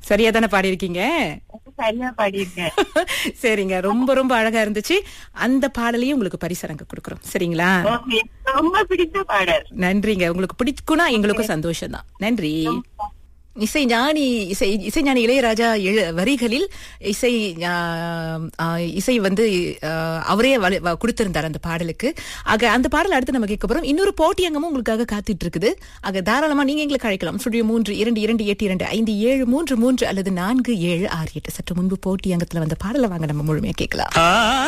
சரியா தானே பாடியிருக்கீங்க சரியா பாடியிருக்கேன் சரிங்க ரொம்ப ரொம்ப அழகா இருந்துச்சு அந்த பாடலையும் உங்களுக்கு பரிசரங்க கொடுக்குறோம் சரிங்களா ஓகே ரொம்ப பிடித்த பாடல் நன்றிங்க உங்களுக்கு பிடிக்கும்னா எங்களுக்கும் சந்தோஷம் தான் நன்றி இசை ஞானி இசை இசை ஞானி இளையராஜா எழு வரிகளில் இசை ஆ, ஆ, இசை வந்து ஆ, அவரே வலி- வ- கொடுத்திருந்தார் அந்த பாடலுக்கு ஆக அந்த பாடல் அடுத்து நம்ம கேட்க போறோம் இன்னொரு போட்டி அங்கமும் உங்களுக்காக காத்துட்டு இருக்குது ஆக தாராளமா நீங்க எங்களுக்கு அழைக்கலாம் ஸ்டுடியோ மூன்று இரண்டு இரண்டு எட்டு இரண்டு ஐந்து ஏழு மூன்று மூன்று அல்லது நான்கு ஏழு ஆறு எட்டு சற்று முன்பு போட்டி அங்கத்துல வந்த பாடலை வாங்க நம்ம முழுமையா கேட்கலாம்